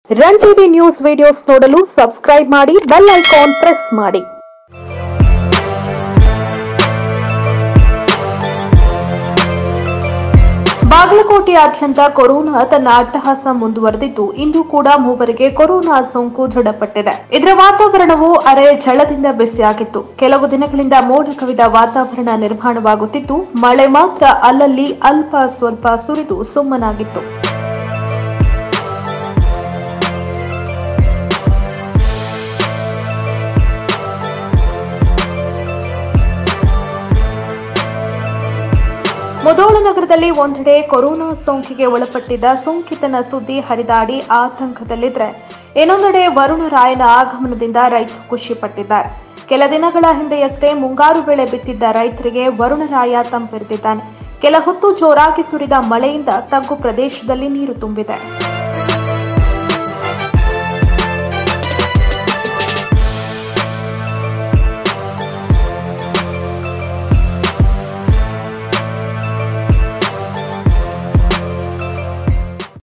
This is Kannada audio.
ರನ್ ಟಿವಿ ನ್ಯೂಸ್ ವಿಡಿಯೋಸ್ ನೋಡಲು ಸಬ್ಸ್ಕ್ರೈಬ್ ಮಾಡಿ ಬೆಲ್ ಐಕಾನ್ ಪ್ರೆಸ್ ಮಾಡಿ ಬಾಗಲಕೋಟೆಯಾದ್ಯಂತ ಕೊರೋನಾ ತನ್ನ ಅಟ್ಟಹಾಸ ಮುಂದುವರೆದಿದ್ದು ಇಂದು ಕೂಡ ಮೂವರಿಗೆ ಕೊರೋನಾ ಸೋಂಕು ದೃಢಪಟ್ಟಿದೆ ಇದರ ವಾತಾವರಣವು ಅರೆ ಝಳದಿಂದ ಬಿಸಿಯಾಗಿತ್ತು ಕೆಲವು ದಿನಗಳಿಂದ ಮೋಡ ಕವಿದ ವಾತಾವರಣ ನಿರ್ಮಾಣವಾಗುತ್ತಿದ್ದು ಮಳೆ ಮಾತ್ರ ಅಲ್ಲಲ್ಲಿ ಅಲ್ಪ ಸ್ವಲ್ಪ ಸುರಿದು ಸುಮ್ಮನಾಗಿತ್ತು ಮುಧೋಳ ನಗರದಲ್ಲಿ ಒಂದೆಡೆ ಕೊರೋನಾ ಸೋಂಕಿಗೆ ಒಳಪಟ್ಟಿದ್ದ ಸೋಂಕಿತನ ಸುದ್ದಿ ಹರಿದಾಡಿ ಆತಂಕದಲ್ಲಿದ್ರೆ ಇನ್ನೊಂದೆಡೆ ವರುಣರಾಯನ ಆಗಮನದಿಂದ ರೈತರು ಖುಷಿ ಪಟ್ಟಿದ್ದಾರೆ ಕೆಲ ದಿನಗಳ ಹಿಂದೆಯಷ್ಟೇ ಮುಂಗಾರು ಬೆಳೆ ಬಿತ್ತಿದ್ದ ರೈತರಿಗೆ ವರುಣರಾಯ ತಂಪೆರೆದಿದ್ದಾನೆ ಕೆಲ ಹೊತ್ತು ಜೋರಾಗಿ ಸುರಿದ ಮಳೆಯಿಂದ ತಗ್ಗು ಪ್ರದೇಶದಲ್ಲಿ ನೀರು ತುಂಬಿದೆ